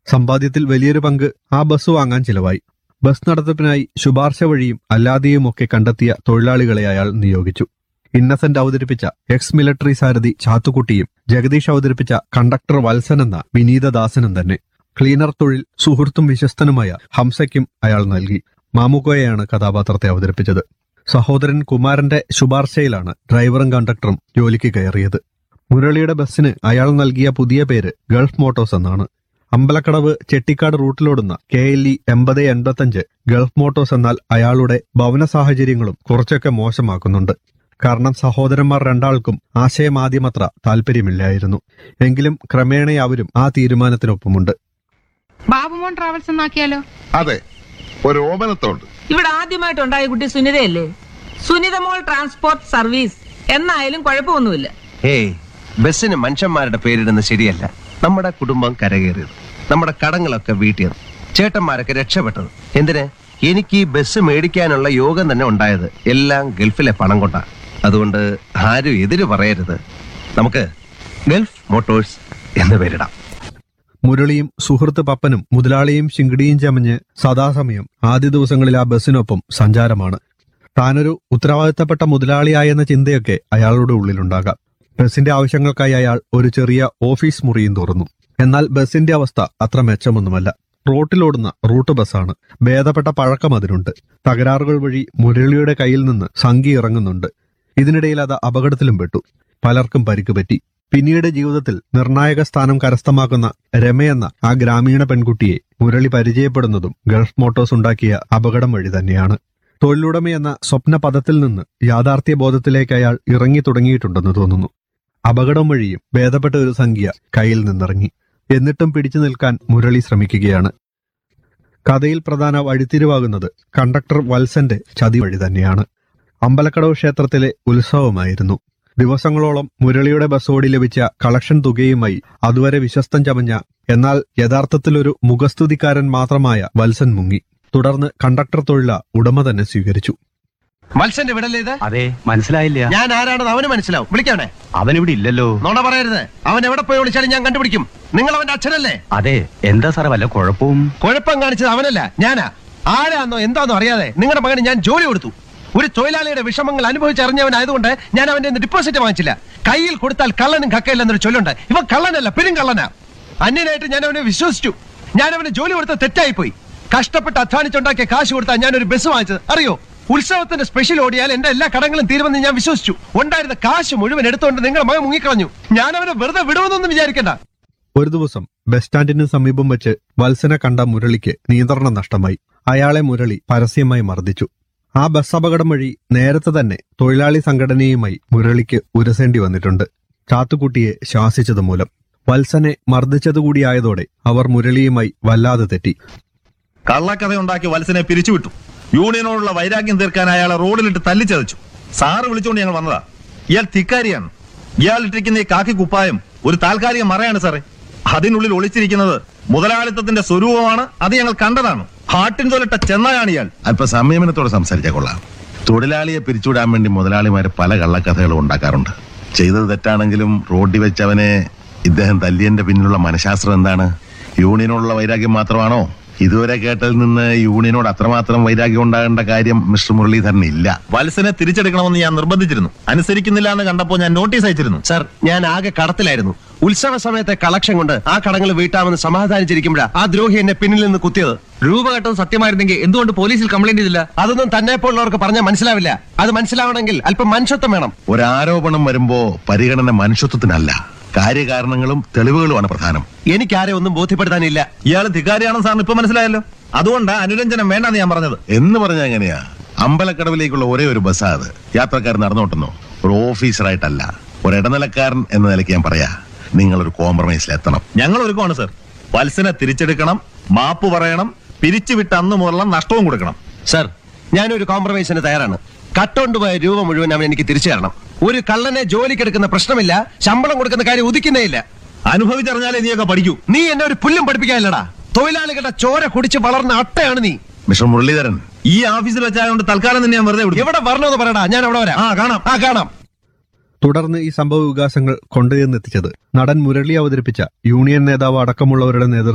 സമ്പാദ്യത്തിൽ വലിയൊരു പങ്ക് ആ ബസ് വാങ്ങാൻ ചിലവായി ബസ് നടത്തിപ്പിനായി ശുപാർശ വഴിയും അല്ലാതെയുമൊക്കെ കണ്ടെത്തിയ തൊഴിലാളികളെ അയാൾ നിയോഗിച്ചു ഇന്നസെന്റ് അവതരിപ്പിച്ച എക്സ് മിലിറ്ററി സാരഥി ചാത്തുക്കുട്ടിയും ജഗദീഷ് അവതരിപ്പിച്ച കണ്ടക്ടർ വത്സൻ എന്ന വിനീതദാസനും തന്നെ ക്ലീനർ തൊഴിൽ സുഹൃത്തും വിശ്വസ്തനുമായ ഹംസയ്ക്കും അയാൾ നൽകി മാമുക്കോയെയാണ് കഥാപാത്രത്തെ അവതരിപ്പിച്ചത് സഹോദരൻ കുമാരന്റെ ശുപാർശയിലാണ് ഡ്രൈവറും കണ്ടക്ടറും ജോലിക്ക് കയറിയത് മുരളിയുടെ ബസ്സിന് അയാൾ നൽകിയ പുതിയ പേര് ഗൾഫ് മോട്ടോഴ്സ് എന്നാണ് അമ്പലക്കടവ് ചെട്ടിക്കാട് റൂട്ടിലോടുന്ന കെ എൽ ഇ എൺപത് എൺപത്തഞ്ച് ഗൾഫ് മോട്ടോഴ്സ് എന്നാൽ അയാളുടെ ഭവന സാഹചര്യങ്ങളും കുറച്ചൊക്കെ മോശമാക്കുന്നുണ്ട് കാരണം സഹോദരന്മാർ രണ്ടാൾക്കും ആശയമാദ്യമത്ര താല്പര്യമില്ലായിരുന്നു എങ്കിലും ക്രമേണ അവരും ആ തീരുമാനത്തിനൊപ്പമുണ്ട് ബാബുമോൻ ട്രാവൽസ് എന്നാക്കിയാലോ അതെ ഒരു ഓമനത്തോണ്ട് ഇവിടെ ആദ്യമായിട്ടുണ്ടായ കുട്ടി സുനിതയല്ലേ സുനിതമോൾ ട്രാൻസ്പോർട്ട് സർവീസ് എന്നായാലും കുഴപ്പമൊന്നുമില്ല ഏയ് ബസ്സിന് മനുഷ്യന്മാരുടെ പേരിടുന്നത് ശരിയല്ല നമ്മുടെ കുടുംബം കരകയറിയത് നമ്മുടെ കടങ്ങളൊക്കെ വീട്ടിയത് ചേട്ടന്മാരൊക്കെ രക്ഷപ്പെട്ടത് എന്തിന് എനിക്ക് ഈ ബസ് മേടിക്കാനുള്ള യോഗം തന്നെ ഉണ്ടായത് എല്ലാം ഗൾഫിലെ പണം കൊണ്ടാ അതുകൊണ്ട് ആരും എതിര് പറയരുത് നമുക്ക് ഗൾഫ് മോട്ടോഴ്സ് എന്ന് പേരിടാം മുരളിയും സുഹൃത്ത് പപ്പനും മുതലാളിയും ശിങ്കിടിയും ചമഞ്ഞ് സദാസമയം ആദ്യ ദിവസങ്ങളിൽ ആ ബസ്സിനൊപ്പം സഞ്ചാരമാണ് താനൊരു ഉത്തരവാദിത്തപ്പെട്ട മുതലാളിയായെന്ന ചിന്തയൊക്കെ അയാളുടെ ഉള്ളിലുണ്ടാകാം ബസിന്റെ ആവശ്യങ്ങൾക്കായി അയാൾ ഒരു ചെറിയ ഓഫീസ് മുറിയും തുറന്നു എന്നാൽ ബസിന്റെ അവസ്ഥ അത്ര മെച്ചമൊന്നുമല്ല റോട്ടിലോടുന്ന റൂട്ട് ബസ്സാണ് ഭേദപ്പെട്ട പഴക്കം അതിനുണ്ട് തകരാറുകൾ വഴി മുരളിയുടെ കയ്യിൽ നിന്ന് സംഖ്യ ഇറങ്ങുന്നുണ്ട് ഇതിനിടയിൽ അത് അപകടത്തിലും പെട്ടു പലർക്കും പരിക്ക് പറ്റി പിന്നീട് ജീവിതത്തിൽ നിർണായക സ്ഥാനം കരസ്ഥമാക്കുന്ന രമയെന്ന ആ ഗ്രാമീണ പെൺകുട്ടിയെ മുരളി പരിചയപ്പെടുന്നതും ഗൾഫ് മോട്ടോഴ്സ് ഉണ്ടാക്കിയ അപകടം വഴി തന്നെയാണ് തൊഴിലുടമയെന്ന സ്വപ്ന പദത്തിൽ നിന്ന് യാഥാർത്ഥ്യ ബോധത്തിലേക്ക് അയാൾ ഇറങ്ങി തുടങ്ങിയിട്ടുണ്ടെന്ന് തോന്നുന്നു അപകടം വഴിയും ഭേദപ്പെട്ട ഒരു സംഖ്യ കയ്യിൽ നിന്നിറങ്ങി എന്നിട്ടും പിടിച്ചു നിൽക്കാൻ മുരളി ശ്രമിക്കുകയാണ് കഥയിൽ പ്രധാന വഴിത്തിരിവാകുന്നത് കണ്ടക്ടർ വത്സന്റെ ചതി വഴി തന്നെയാണ് അമ്പലക്കടവ് ക്ഷേത്രത്തിലെ ഉത്സവമായിരുന്നു ദിവസങ്ങളോളം മുരളിയുടെ ബസ്സോടി ലഭിച്ച കളക്ഷൻ തുകയുമായി അതുവരെ വിശ്വസ്തം ചമഞ്ഞ എന്നാൽ യഥാർത്ഥത്തിലൊരു മുഖസ്തുതിക്കാരൻ മാത്രമായ വത്സൻ മുങ്ങി തുടർന്ന് കണ്ടക്ടർ തൊഴില ഉടമ തന്നെ സ്വീകരിച്ചു മത്സ്യന്റെ വിടല്ലേ ഇത് അതെ മനസ്സിലായില്ല ഞാൻ ആരാണെന്ന് അവന് മനസ്സിലാവും വിളിക്കാവനെ അവനിവിടെ ഇല്ലല്ലോ നോണ പറയരുത് അവൻ എവിടെ പോയി വിളിച്ചാലും ഞാൻ കണ്ടുപിടിക്കും നിങ്ങൾ അവന്റെ അച്ഛനല്ലേ അതെ എന്താ സാറേ വല്ല കുഴപ്പവും കുഴപ്പം കാണിച്ചത് അവനല്ല ഞാനാ ആരാന്നോ എന്താന്നോ അറിയാതെ നിങ്ങളുടെ മകന് ഞാൻ ജോലി കൊടുത്തു ഒരു തൊഴിലാളിയുടെ വിഷമങ്ങൾ അനുഭവിച്ചറിഞ്ഞവനായതുകൊണ്ട് ഞാൻ അവന്റെ ഡിപ്പോസിറ്റ് വാങ്ങിച്ചില്ല കയ്യിൽ കൊടുത്താൽ കള്ളനും കക്കയില്ലെന്നൊരു ചൊല്ലുണ്ട് ഇവൻ കള്ളനല്ല പെരും കള്ളനാ അന്യനായിട്ട് ഞാൻ അവനെ വിശ്വസിച്ചു ഞാൻ അവന് ജോലി കൊടുത്ത തെറ്റായിപ്പോയി കഷ്ടപ്പെട്ട് അധ്വാനിച്ചുണ്ടാക്കിയ കാശ് കൊടുത്താൽ ഞാൻ ഒരു ബസ് വാങ്ങിച്ചത് അറിയോ ഉത്സവത്തിന്റെ സ്പെഷ്യൽ ഓടിയാൽ എന്റെ എല്ലാ കടങ്ങളും തീരുമെന്ന് ഞാൻ വിശ്വസിച്ചു ഉണ്ടായിരുന്ന കാശ് മുഴുവൻ എടുത്തുകൊണ്ട് നിങ്ങളുടെ മകൻ മുങ്ങിക്കളഞ്ഞു ഞാൻ അവനെ വെറുതെ വിടുമെന്നൊന്നും വിചാരിക്കണ്ട ഒരു ദിവസം ബസ് സ്റ്റാൻഡിന് സമീപം വെച്ച് വത്സനെ കണ്ട മുരളിക്ക് നിയന്ത്രണം നഷ്ടമായി അയാളെ മുരളി പരസ്യമായി മർദ്ദിച്ചു ആ ബസ് അപകടം വഴി നേരത്തെ തന്നെ തൊഴിലാളി സംഘടനയുമായി മുരളിക്ക് ഉരസേണ്ടി വന്നിട്ടുണ്ട് ചാത്തുക്കുട്ടിയെ ശാസിച്ചത് മൂലം വത്സനെ മർദ്ദിച്ചതുകൂടിയായതോടെ അവർ മുരളിയുമായി വല്ലാതെ തെറ്റി കള്ളക്കഥയുണ്ടാക്കി വത്സനെ പിരിച്ചുവിട്ടു യൂണിയനോടുള്ള വൈരാഗ്യം തീർക്കാൻ അയാളെ റോഡിലിട്ട് തല്ലിച്ചതച്ചു സാറ് വിളിച്ചുകൊണ്ട് ഞങ്ങൾ വന്നതാ ഇയാൾ ധിക്കാരിയാണ് ഇയാൾ ഇട്ടിരിക്കുന്ന ഈ കാക്കി കുപ്പായം ഒരു താൽക്കാലിക മറയാണ് സാറേ അതിനുള്ളിൽ ഒളിച്ചിരിക്കുന്നത് മുതലാളിത്തത്തിന്റെ സ്വരൂപമാണ് അത് ഞങ്ങൾ കണ്ടതാണ് ഹാട്ടിൻ തൊലിട്ട ചെന്നായാണ് ഇയാൾ അല്പ സംയമനത്തോടെ സംസാരിച്ചാൽ കൊള്ളാം തൊഴിലാളിയെ പിരിച്ചുവിടാൻ വേണ്ടി മുതലാളിമാര് പല കള്ളക്കഥകളും ഉണ്ടാക്കാറുണ്ട് ചെയ്തത് തെറ്റാണെങ്കിലും റോഡിൽ വെച്ച് അവനെ ഇദ്ദേഹം തല്ലിയന്റെ പിന്നിലുള്ള മനഃശാസ്ത്രം എന്താണ് യൂണിയനോടുള്ള വൈരാഗ്യം മാത്രമാണോ ഇതുവരെ കേട്ടതിൽ നിന്ന് യൂണിയനോട് അത്രമാത്രം വൈരാഗ്യം ഉണ്ടാകേണ്ട കാര്യം മിസ്റ്റർ മുരളീധരന് ഇല്ല വത്സനെ തിരിച്ചെടുക്കണമെന്ന് ഞാൻ നിർബന്ധിച്ചിരുന്നു അനുസരിക്കുന്നില്ല എന്ന് കണ്ടപ്പോൾ ഞാൻ നോട്ടീസ് അയച്ചിരുന്നു സർ ഞാൻ ആകെ കടത്തിലായിരുന്നു ഉത്സവ സമയത്തെ കളക്ഷൻ കൊണ്ട് ആ കടങ്ങൾ വീട്ടാമെന്ന് സമാധാനിച്ചിരിക്കുമ്പോഴാ ആ ദ്രോഹി എന്നെ പിന്നിൽ നിന്ന് കുത്തിയത് രൂപ കേട്ടത് സത്യമായിരുന്നെങ്കിൽ എന്തുകൊണ്ട് പോലീസിൽ കംപ്ലൈന്റ് ചെയ്തില്ല അതൊന്നും തന്നെ പോലുള്ളവർക്ക് പറഞ്ഞാൽ മനസ്സിലാവില്ല അത് മനസ്സിലാവണമെങ്കിൽ അല്പം മനുഷ്യത്വം വേണം ഒരാരോപണം വരുമ്പോ പരിഗണന മനുഷ്യത്വത്തിനല്ല കാര്യകാരണങ്ങളും തെളിവുകളുമാണ് പ്രധാനം എനിക്കാരെ ഒന്നും ബോധ്യപ്പെടുത്താനില്ല ഇയാൾ ധിക്കാരിയാണെന്ന് സാറിന് ഇപ്പൊ മനസ്സിലായല്ലോ അതുകൊണ്ടാ അനുരഞ്ജനം വേണ്ടെന്ന് ഞാൻ പറഞ്ഞത് എന്ന് പറഞ്ഞാൽ എങ്ങനെയാ അമ്പലക്കടവിലേക്കുള്ള ഒരേ ഒരു ബസ്സാ അത് യാത്രക്കാർ നടന്നോട്ടുന്നോ ഒരു ഓഫീസറായിട്ടല്ല ഒരു ഇടനിലക്കാരൻ എന്ന നിലയ്ക്ക് ഞാൻ പറയാ നിങ്ങളൊരു കോംപ്രമൈസിലെത്തണം ഞങ്ങൾ ഒരുക്കമാണ് സർ വത്സനെ തിരിച്ചെടുക്കണം മാപ്പ് പറയണം പിരിച്ചുവിട്ട അന്ന് മുതലുള്ള നഷ്ടവും കൊടുക്കണം സർ ഞാനൊരു കോംപ്രമൈസിന് തയ്യാറാണ് കട്ടുകൊണ്ടുപോയ രൂപ മുഴുവൻ അവൻ എനിക്ക് തിരിച്ചു തരണം ഒരു കള്ളനെ ജോലിക്കെടുക്കുന്ന പ്രശ്നമില്ല ശമ്പളം കൊടുക്കുന്ന കാര്യം ഉദിക്കുന്നേ ഇല്ല അനുഭവിച്ചറിഞ്ഞാലേ നീയൊക്കെ പഠിക്കൂ നീ എന്നെ ഒരു പുല്ലും പഠിപ്പിക്കാനില്ലടാ തൊഴിലാളികളുടെ ചോര കുടിച്ച് വളർന്ന അട്ടയാണ് നീ മിസ്റ്റർ മുരളീധരൻ ഈ ഓഫീസിൽ വെച്ചായതുകൊണ്ട് തൽക്കാലം തന്നെ ഞാൻ വെറുതെ വിടും എവിടെ വരണമെന്ന് പറയടാ ഞാൻ അവിടെ വരാം ആ കാണാം ആ കാണാം തുടർന്ന് ഈ സംഭവ വികാസങ്ങൾ കൊണ്ടുചെന്നെത്തിച്ചത് നടൻ മുരളി അവതരിപ്പിച്ച യൂണിയൻ നേതാവ് അടക്കമുള്ളവരുടെ നേതൃത്വം